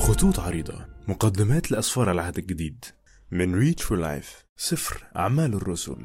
خطوط عريضة مقدمات لأسفار العهد الجديد من ريتش فور لايف سفر أعمال الرسل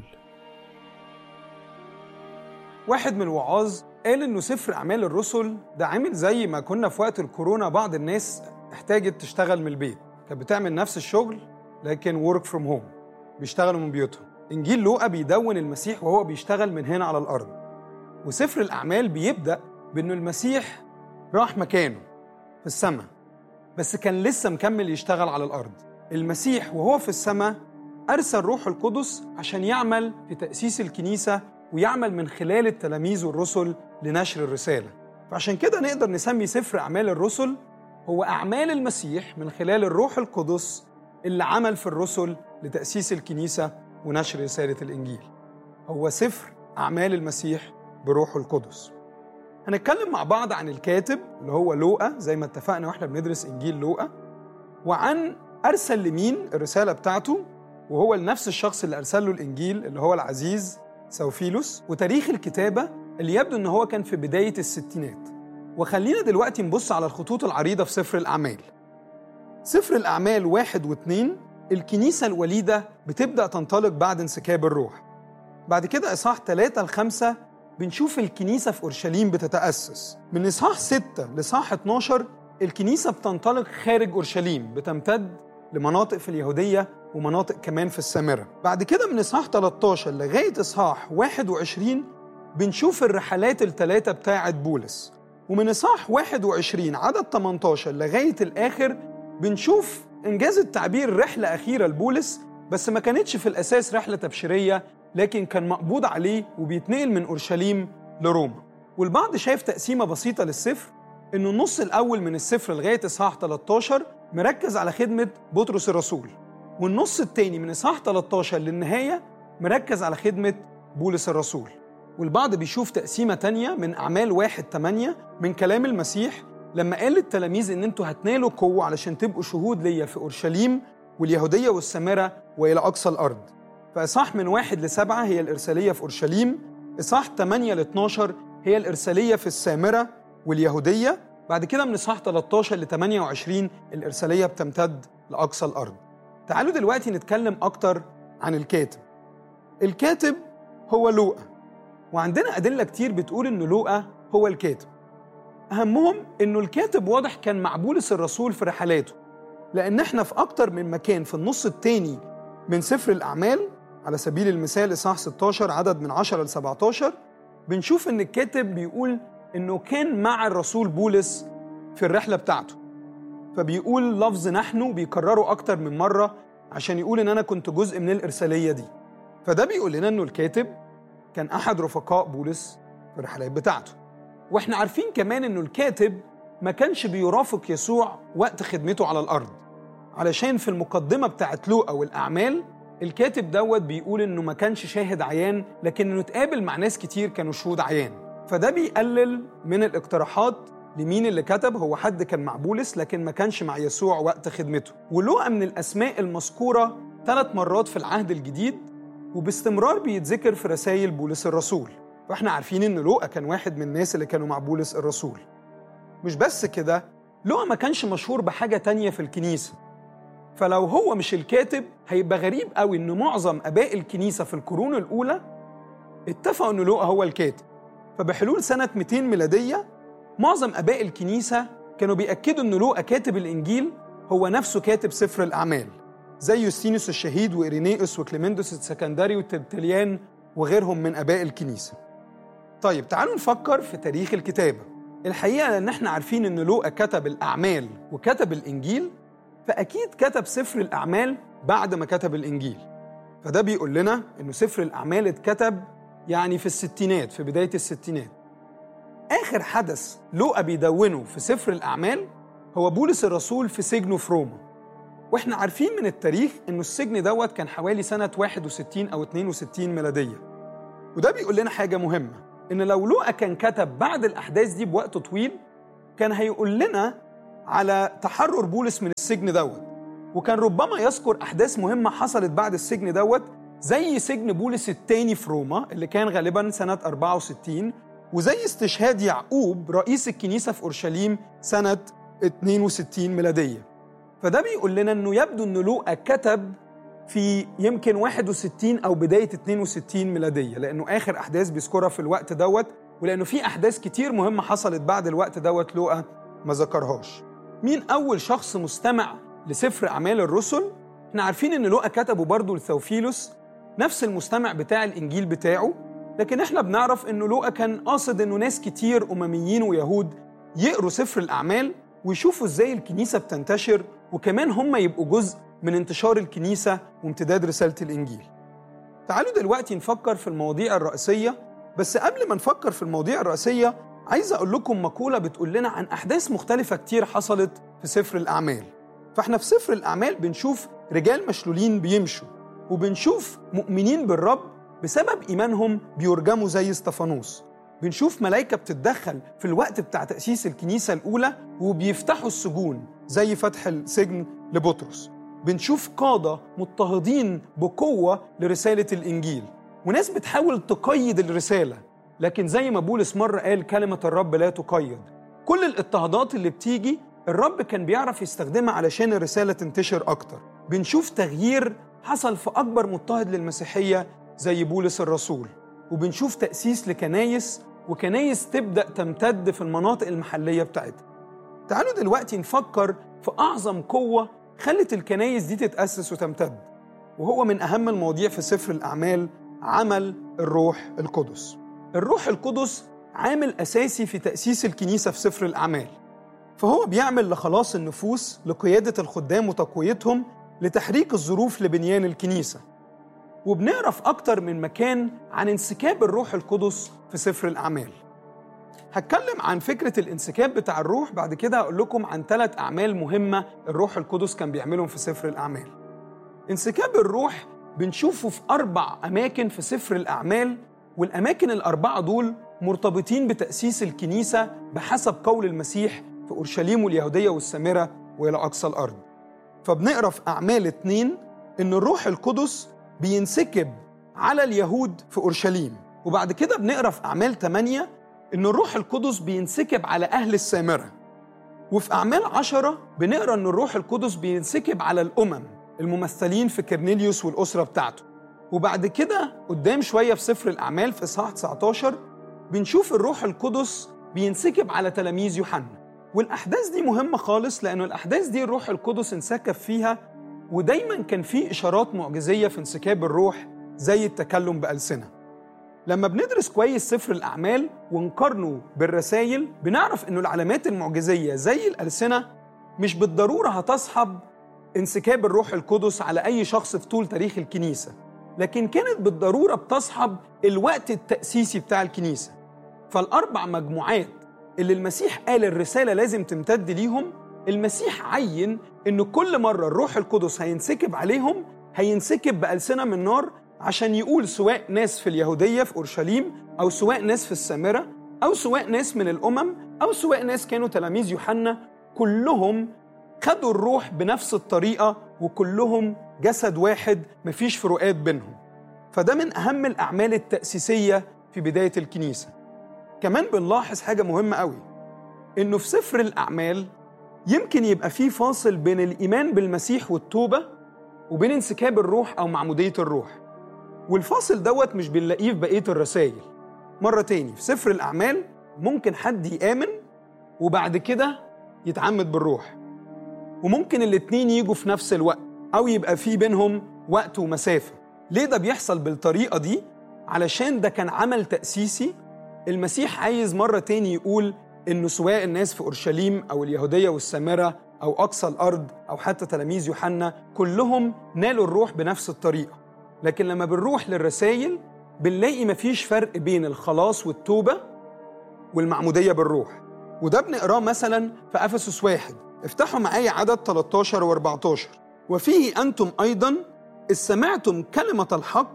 واحد من الوعاظ قال انه سفر اعمال الرسل ده عامل زي ما كنا في وقت الكورونا بعض الناس احتاجت تشتغل من البيت كانت بتعمل نفس الشغل لكن ورك فروم هوم بيشتغلوا من بيوتهم انجيل لوقا بيدون المسيح وهو بيشتغل من هنا على الارض وسفر الاعمال بيبدا بانه المسيح راح مكانه في السماء بس كان لسه مكمل يشتغل على الارض المسيح وهو في السماء ارسل روح القدس عشان يعمل في تاسيس الكنيسه ويعمل من خلال التلاميذ والرسل لنشر الرساله فعشان كده نقدر نسمي سفر اعمال الرسل هو اعمال المسيح من خلال الروح القدس اللي عمل في الرسل لتاسيس الكنيسه ونشر رساله الانجيل هو سفر اعمال المسيح بروح القدس هنتكلم مع بعض عن الكاتب اللي هو لوقا زي ما اتفقنا واحنا بندرس انجيل لوقا وعن ارسل لمين الرساله بتاعته وهو لنفس الشخص اللي ارسل له الانجيل اللي هو العزيز سوفيلوس وتاريخ الكتابه اللي يبدو ان هو كان في بدايه الستينات وخلينا دلوقتي نبص على الخطوط العريضه في سفر الاعمال سفر الاعمال واحد واثنين الكنيسه الوليده بتبدا تنطلق بعد انسكاب الروح بعد كده اصحاح ثلاثة لخمسة بنشوف الكنيسة في أورشليم بتتأسس من إصحاح 6 لإصحاح 12 الكنيسة بتنطلق خارج أورشليم بتمتد لمناطق في اليهودية ومناطق كمان في السامرة بعد كده من إصحاح 13 لغاية إصحاح 21 بنشوف الرحلات الثلاثة بتاعة بولس ومن إصحاح 21 عدد 18 لغاية الآخر بنشوف إنجاز التعبير رحلة أخيرة لبولس بس ما كانتش في الأساس رحلة تبشيرية لكن كان مقبوض عليه وبيتنقل من اورشليم لروما والبعض شايف تقسيمه بسيطه للسفر انه النص الاول من السفر لغايه اصحاح 13 مركز على خدمه بطرس الرسول والنص الثاني من اصحاح 13 للنهايه مركز على خدمه بولس الرسول والبعض بيشوف تقسيمه تانية من اعمال واحد 8 من كلام المسيح لما قال للتلاميذ ان انتوا هتنالوا قوه علشان تبقوا شهود ليا في اورشليم واليهوديه والسامره والى اقصى الارض فإصحاح من واحد لسبعة هي الإرسالية في أورشليم إصحاح 8 ل 12 هي الإرسالية في السامرة واليهودية بعد كده من إصحاح 13 ل 28 الإرسالية بتمتد لأقصى الأرض تعالوا دلوقتي نتكلم أكتر عن الكاتب الكاتب هو لوقا وعندنا أدلة كتير بتقول إن لوقا هو الكاتب أهمهم إنه الكاتب واضح كان مع بولس الرسول في رحلاته لأن إحنا في أكتر من مكان في النص التاني من سفر الأعمال على سبيل المثال إصحاح 16 عدد من 10 ل 17 بنشوف إن الكاتب بيقول إنه كان مع الرسول بولس في الرحلة بتاعته فبيقول لفظ نحن بيكرره أكتر من مرة عشان يقول إن أنا كنت جزء من الإرسالية دي فده بيقول لنا إنه الكاتب كان أحد رفقاء بولس في الرحلات بتاعته وإحنا عارفين كمان إنه الكاتب ما كانش بيرافق يسوع وقت خدمته على الأرض علشان في المقدمة بتاعت لوقا والأعمال الكاتب دوت بيقول إنه ما كانش شاهد عيان لكن إنه اتقابل مع ناس كتير كانوا شهود عيان فده بيقلل من الاقتراحات لمين اللي كتب هو حد كان مع بولس لكن ما كانش مع يسوع وقت خدمته ولوقا من الأسماء المذكورة ثلاث مرات في العهد الجديد وباستمرار بيتذكر في رسائل بولس الرسول فاحنا عارفين ان لوقا كان واحد من الناس اللي كانوا مع بولس الرسول مش بس كده لوقا ما كانش مشهور بحاجة تانية في الكنيسة فلو هو مش الكاتب هيبقى غريب قوي ان معظم اباء الكنيسه في القرون الاولى اتفقوا ان لوقا هو الكاتب فبحلول سنه 200 ميلاديه معظم اباء الكنيسه كانوا بياكدوا ان لوقا كاتب الانجيل هو نفسه كاتب سفر الاعمال زي يوستينوس الشهيد وإيرينيوس وكليمندوس السكندري وترتليان وغيرهم من اباء الكنيسه طيب تعالوا نفكر في تاريخ الكتابه الحقيقه لان احنا عارفين ان لوقا كتب الاعمال وكتب الانجيل فأكيد كتب سفر الأعمال بعد ما كتب الإنجيل فده بيقول لنا إنه سفر الأعمال اتكتب يعني في الستينات في بداية الستينات آخر حدث لوقا بيدونه في سفر الأعمال هو بولس الرسول في سجنه في روما واحنا عارفين من التاريخ انه السجن دوت كان حوالي سنة 61 أو 62 ميلادية وده بيقول لنا حاجة مهمة إن لو لوقا كان كتب بعد الأحداث دي بوقت طويل كان هيقول لنا على تحرر بولس من السجن دوت وكان ربما يذكر أحداث مهمة حصلت بعد السجن دوت زي سجن بولس الثاني في روما اللي كان غالبا سنة 64 وزي استشهاد يعقوب رئيس الكنيسة في أورشليم سنة 62 ميلادية فده بيقول لنا انه يبدو ان لوقا كتب في يمكن 61 او بدايه 62 ميلاديه لانه اخر احداث بيذكرها في الوقت دوت ولانه في احداث كتير مهمه حصلت بعد الوقت دوت لوقا ما ذكرهاش مين اول شخص مستمع لسفر اعمال الرسل احنا عارفين ان لوقا كتبه برضه لثوفيلوس نفس المستمع بتاع الانجيل بتاعه لكن احنا بنعرف انه لوقا كان قاصد انه ناس كتير امميين ويهود يقروا سفر الاعمال ويشوفوا ازاي الكنيسه بتنتشر وكمان هم يبقوا جزء من انتشار الكنيسه وامتداد رساله الانجيل. تعالوا دلوقتي نفكر في المواضيع الرئيسيه بس قبل ما نفكر في المواضيع الرئيسيه عايز اقول لكم مقوله بتقول لنا عن احداث مختلفه كتير حصلت في سفر الاعمال. فاحنا في سفر الاعمال بنشوف رجال مشلولين بيمشوا وبنشوف مؤمنين بالرب بسبب ايمانهم بيرجموا زي استفانوس بنشوف ملائكة بتتدخل في الوقت بتاع تأسيس الكنيسة الأولى وبيفتحوا السجون زي فتح السجن لبطرس بنشوف قادة مضطهدين بقوة لرسالة الإنجيل وناس بتحاول تقيد الرسالة لكن زي ما بولس مرة قال كلمة الرب لا تقيد كل الاضطهادات اللي بتيجي الرب كان بيعرف يستخدمها علشان الرسالة تنتشر أكتر بنشوف تغيير حصل في أكبر مضطهد للمسيحية زي بولس الرسول وبنشوف تأسيس لكنايس وكنايس تبدأ تمتد في المناطق المحلية بتاعتها تعالوا دلوقتي نفكر في أعظم قوة خلت الكنايس دي تتأسس وتمتد وهو من أهم المواضيع في سفر الأعمال عمل الروح القدس الروح القدس عامل أساسي في تأسيس الكنيسة في سفر الأعمال فهو بيعمل لخلاص النفوس لقيادة الخدام وتقويتهم لتحريك الظروف لبنيان الكنيسة وبنعرف أكتر من مكان عن انسكاب الروح القدس في سفر الأعمال هتكلم عن فكرة الانسكاب بتاع الروح بعد كده هقول لكم عن ثلاث أعمال مهمة الروح القدس كان بيعملهم في سفر الأعمال انسكاب الروح بنشوفه في أربع أماكن في سفر الأعمال والأماكن الأربعة دول مرتبطين بتأسيس الكنيسة بحسب قول المسيح في أورشليم واليهودية والسامرة وإلى أقصى الأرض فبنقرأ في أعمال اتنين إن الروح القدس بينسكب على اليهود في أورشليم وبعد كده بنقرأ في أعمال 8 إن الروح القدس بينسكب على أهل السامرة وفي أعمال عشرة بنقرأ إن الروح القدس بينسكب على الأمم الممثلين في كرنيليوس والأسرة بتاعته وبعد كده قدام شوية في سفر الأعمال في إصحاح 19 بنشوف الروح القدس بينسكب على تلاميذ يوحنا والأحداث دي مهمة خالص لأنه الأحداث دي الروح القدس انسكب فيها ودايما كان في إشارات معجزية في انسكاب الروح زي التكلم بألسنة لما بندرس كويس سفر الأعمال ونقارنه بالرسائل بنعرف إنه العلامات المعجزية زي الألسنة مش بالضرورة هتصحب انسكاب الروح القدس على أي شخص في طول تاريخ الكنيسة لكن كانت بالضرورة بتصحب الوقت التأسيسي بتاع الكنيسة فالأربع مجموعات اللي المسيح قال الرسالة لازم تمتد ليهم المسيح عين إن كل مرة الروح القدس هينسكب عليهم هينسكب بألسنة من نار عشان يقول سواء ناس في اليهودية في أورشليم أو سواء ناس في السامرة أو سواء ناس من الأمم أو سواء ناس كانوا تلاميذ يوحنا كلهم خدوا الروح بنفس الطريقة وكلهم جسد واحد مفيش فروقات بينهم فده من أهم الأعمال التأسيسية في بداية الكنيسة كمان بنلاحظ حاجة مهمة قوي إنه في سفر الأعمال يمكن يبقى في فاصل بين الإيمان بالمسيح والتوبة وبين انسكاب الروح أو معمودية الروح والفاصل دوت مش بنلاقيه في بقية الرسائل مرة تاني في سفر الأعمال ممكن حد يآمن وبعد كده يتعمد بالروح وممكن الاتنين يجوا في نفس الوقت أو يبقى في بينهم وقت ومسافة ليه ده بيحصل بالطريقة دي؟ علشان ده كان عمل تأسيسي المسيح عايز مرة تاني يقول إنه سواء الناس في أورشليم أو اليهودية والسامرة أو أقصى الأرض أو حتى تلاميذ يوحنا كلهم نالوا الروح بنفس الطريقة لكن لما بنروح للرسائل بنلاقي مفيش فرق بين الخلاص والتوبة والمعمودية بالروح وده بنقراه مثلا في أفسس واحد افتحوا معايا عدد 13 و14 وفيه أنتم أيضا إذ سمعتم كلمة الحق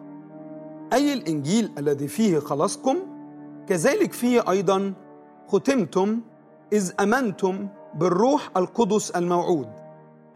أي الإنجيل الذي فيه خلاصكم كذلك فيه أيضا ختمتم إذ أمنتم بالروح القدس الموعود